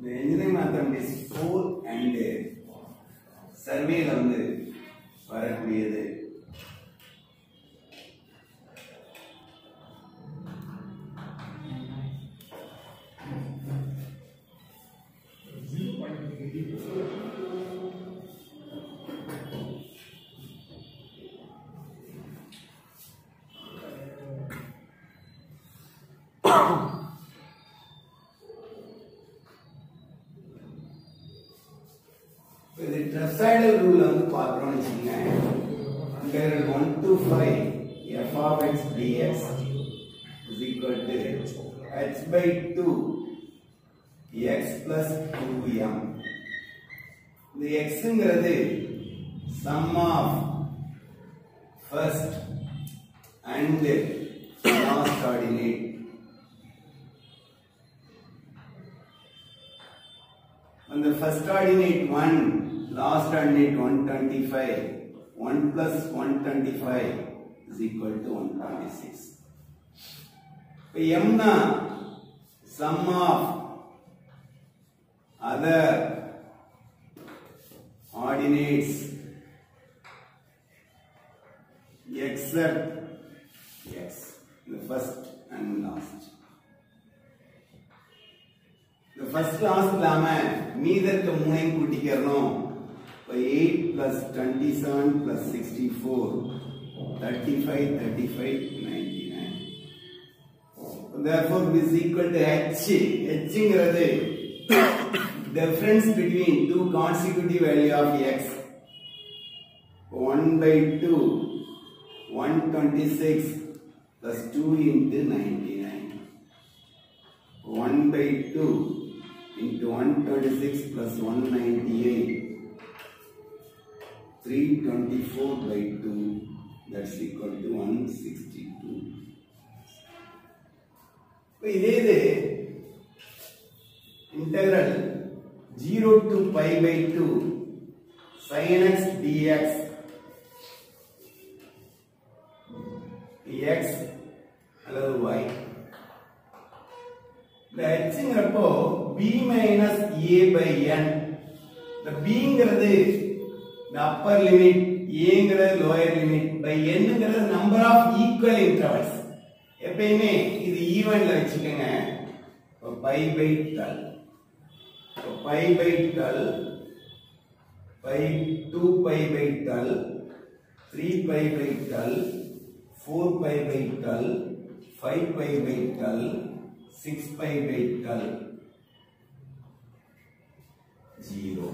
இந்த engineering mathematics 4 and சர்வேல வந்து வரக்கூடியது இது ட்ரெப்சாய்டல் ரூல் வந்து பார்க்குறோம்னு வச்சுக்கோங்க integral one to five F of X dx is equal to H by two X plus two M இந்த எக்ஸுங்கிறது sum of first and last ordinate On the first ordinate 1, last ordinate 125, 1 plus 125 is equal to 126. இப்போ m னா sum of other ordinates except x, the first and last. இந்த first class இல்லாம மீத இருக்க மூணையும் கூட்டிக்கிறணும் இப்போ eight plus twenty seven plus sixty four thirty five thirty five ninety nine therefore this is equal to h hங்கிறது difference between two consecutive value of x 1 by 2 126 plus 2 into 99 1 by 2 into 126 plus 198 324 by 2 that's equal to 162 இப்போ இதே இது integral 0 to pi by 2 sin x dx x அல்லது y இந்த ஹெச்ங்கிறப்போ B minus A by என் இந்த பிங்கிறது இந்த அப்பர் லிமிட் ஏங்கிறது லோயர் லிமிட் பை என்னங்கிறது நம்பர் ஆஃப் ஈக்குவல் இன்டர்வல்ஸ் எப்பயுமே இது ஈவன்ல வச்சுக்கோங்க pi by twelve pi by twelve by two pi by twelve three pi by twelve four pi by twelve five pi by twelve 6 pi by 12 0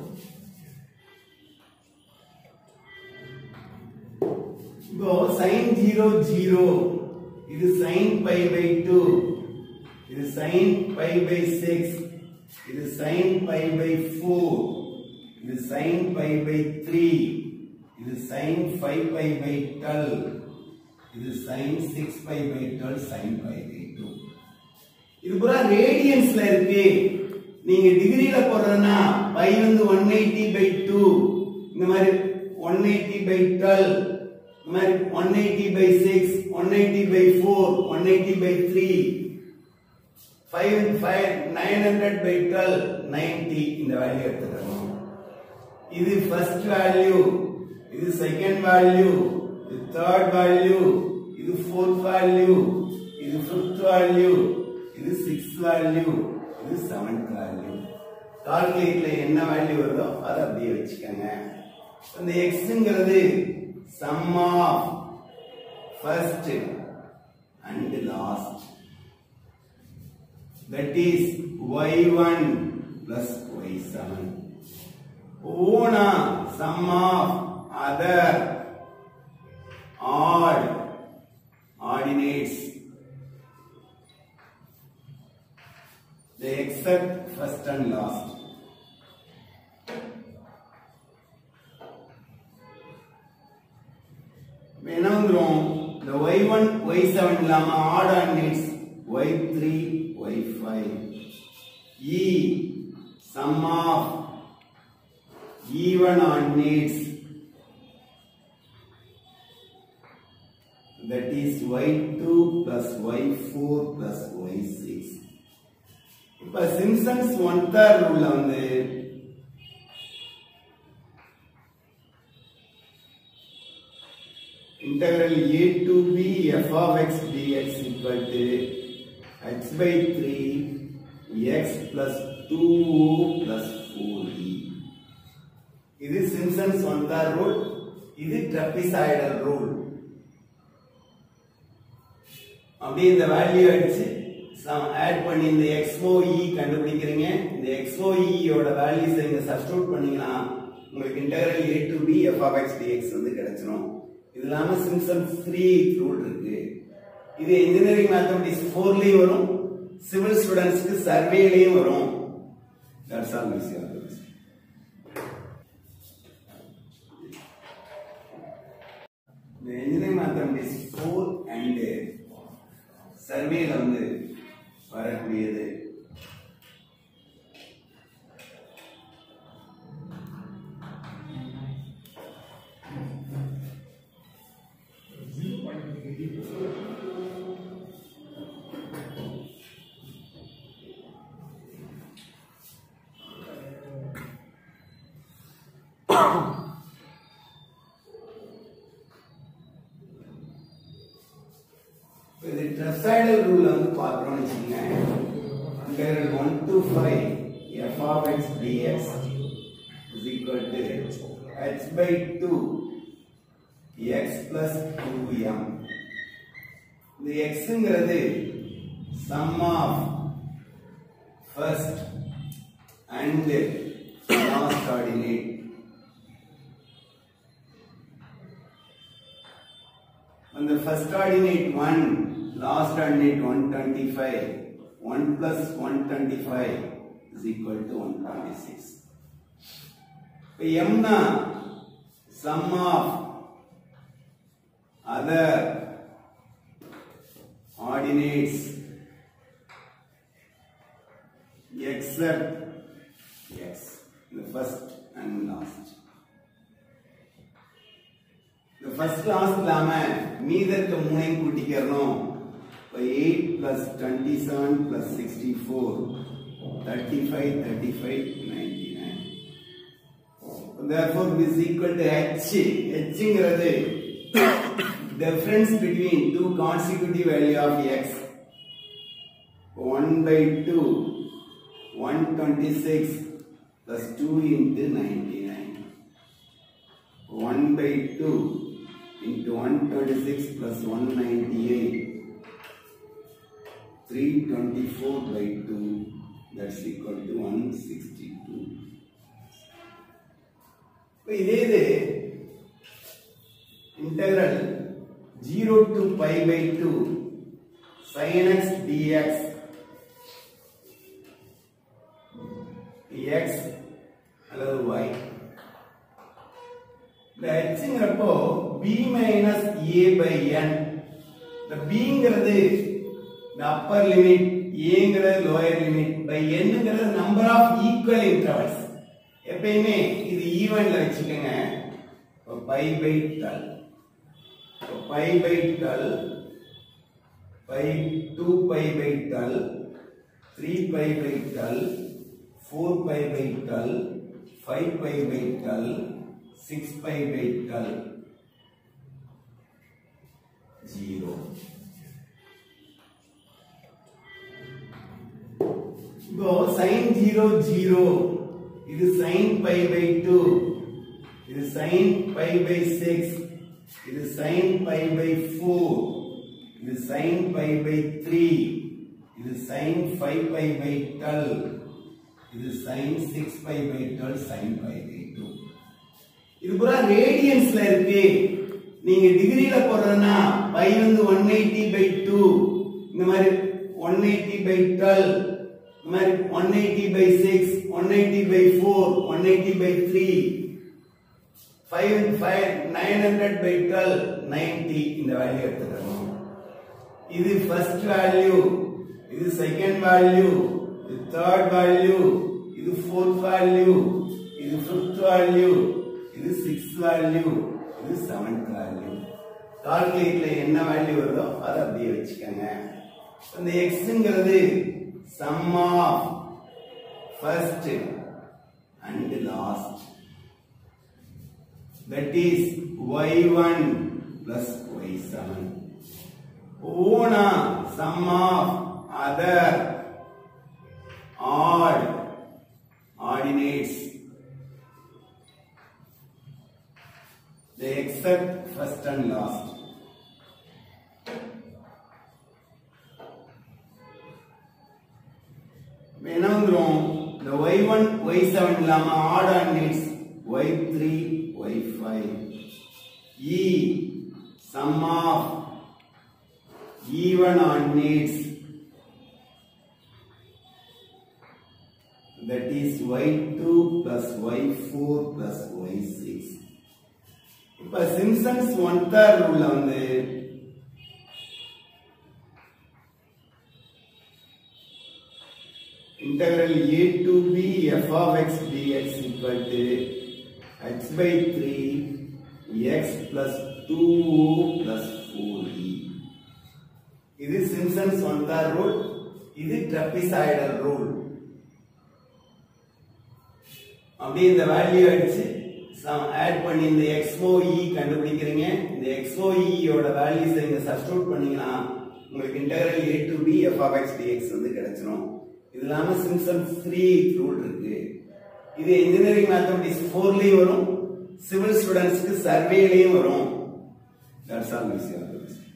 இப்போ sin 0 0 இது sin pi by 2 இது sin pi by 6 இது sin pi by 4 இது sin pi by 3 இது sin 5 pi by 12 இது sin 6 pi by 12 sin pi by 2 இது பூரா ரேடியன்ஸ்ல இருக்கு நீங்க டிகிரியில போடுறதுன்னா பை வந்து ஒன் எயிட்டி பை டூ இந்த மாதிரி ஒன் எயிட்டி பை டுவெல் இந்த மாதிரி one eighty by six one eighty by four one eighty by three five five nine hundred by twelve ninety இந்த வேல்யூ எடுத்துக்கணும் இது ஃபர்ஸ்ட் வேல்யூ இது second value இது third value இது ஃபோர்த் வேல்யூ இது fifth value இது சிக்ஸ்த் வேல்யூ இது seventh value கால்குலேட்ல என்ன வேல்யூ வருதோ அதை அப்படியே வச்சுக்கோங்க இந்த எக்ஸ்ங்கிறது sum of first and last that is Y one plus Y seven ஓனா sum of other odd ordinates they accept first and last. இப்ப என்ன வந்துரும் இந்த y1 y7 இல்லாம add ordinates y3 y5 e sum of even ordinates that is y2 plus y4 plus y6 இப்ப Simpsons one third ரூல்ல வந்து integral a to b f of x dx equal to h by 3 x plus 2 plus 4e இது Simpson's one third rule இது trapezoidal rule அப்படியே இந்த value அடிச்சு add பண்ணி இந்த XOE கண்டுபிடிக்கிறீங்க இந்த XOE யோட வேல்யூஸ் இங்க சப்ஸ்டிட்யூட் பண்ணீங்கன்னா உங்களுக்கு integral a to b f of x dx வந்து கிடைச்சிரும் இது இல்லாம சிம்சன்ஸ் 3 ரூல் இருக்கு இது இன்ஜினியரிங் மேத்தமெட்டிக்ஸ் 4லயும் வரும் சிவில் ஸ்டூடெண்ட்ஸ்க்கு சர்வேலயும் வரும் தட்ஸ் ஆல் மிஸ் இந்த இன்ஜினியரிங் மேத்தமெட்டிக்ஸ் 4 அண்ட் சர்வேல வந்து வரக்கூடியது இது ட்ரெப்சாய்டல் ரூல் வந்து பார்க்குறோம்னு வச்சுக்கோங்க integral one to five F of X dx is equal to H by two X plus two M இந்த எக்ஸுங்கிறது sum of first and last ordinate On the first coordinate 1, last coordinate 125, 1 plus 125 is equal to 126. இப்போ m னா sum of other ordinates except x, the first and last. இந்த first class இல்லாம மீத இருக்க மூணையும் கூட்டிக்கிறணும் இப்போ eight plus twenty seven plus sixty four thirty five thirty five ninety nine therefore this is equal to h hங்கிறது difference between two consecutive value of x 1 by 2 126 plus 2 into 99 1 by 2 into 126 plus 198 324 by 2 that's equal to 162 இப்போ இதே இது integral 0 to pi by 2 sin x dx x அல்லது y இந்த ஹெச்ங்கிறப்போ B minus A by என் இந்த பிங்கிறது இந்த அப்பர் லிமிட் ஏங்கிறது லோயர் லிமிட் பை என்னங்கிறது நம்பர் ஆஃப் ஈக்குவல் இன்டர்வல்ஸ் எப்பயுமே இது ஈவன்ல வச்சுக்கோங்க pi by twelve pi by twelve by two pi by twelve three pi by twelve four pi by twelve five pi by twelve 6 pi by 12 0 இப்போ sin 0 0 இது sin pi by 2 இது sin pi by 6 இது sin pi by 4 இது sin pi by 3 இது sin 5 pi by 12 இது sin 6 pi by 12 sin pi by 2 இது பூரா ரேடியன்ஸ்ல இருக்கு நீங்க டிகிரியில போடுறதுன்னா பை வந்து ஒன் எயிட்டி பை டூ இந்த மாதிரி ஒன் எயிட்டி பை டுவெல் இந்த மாதிரி one eighty by six one eighty by four one eighty by three five five nine hundred by twelve ninety இந்த வேல்யூ எடுத்துக்கணும் இது ஃபர்ஸ்ட் வேல்யூ இது second value இது third value இது ஃபோர்த் வேல்யூ இது fifth value இது சிக்ஸ் வேல்யூ இது seventh value கால்குலேட்ல என்ன வேல்யூ வருதோ அதை அப்படியே வச்சுக்கோங்க இந்த எக்ஸ்ங்கிறது sum of first and last. That is y1 plus y7. Ona, sum of other odd ordinates. They accept first and last. இப்ப என்ன வந்துரும் இந்த y1 y7 இல்லாம add ordinates y3 y5 e sum of even ordinates that is y2 plus y4 plus y6 இப்ப Simpsons one third ரூல்ல வந்து integral a to b f of x dx equal to x by 3 x plus 2 plus 4e இது Simpson's one third rule இது trapezoidal rule அப்படியே இந்த value அடிச்சு add பண்ணி இந்த XO இ கண்டுபிடிக்கிறீங்க இந்த எக்ஸ்ஓ யோட வேல்யூஸ் இங்க சப்ஸ்டியூட் பண்ணீங்கன்னா உங்களுக்கு integral a to b f of X dx வந்து கிடைச்சிரும் இது இல்லாம சிம்சன்ஸ் த்ரீ ரூல் இருக்கு இது இன்ஜினியரிங் மேத்தமெட்டிக்ஸ் ஃபோர்லயும் வரும் சிவில் ஸ்டூடெண்ட்ஸ்க்கு சர்வேலையும் வரும் தட்ஸ் ஆல் மிஸ்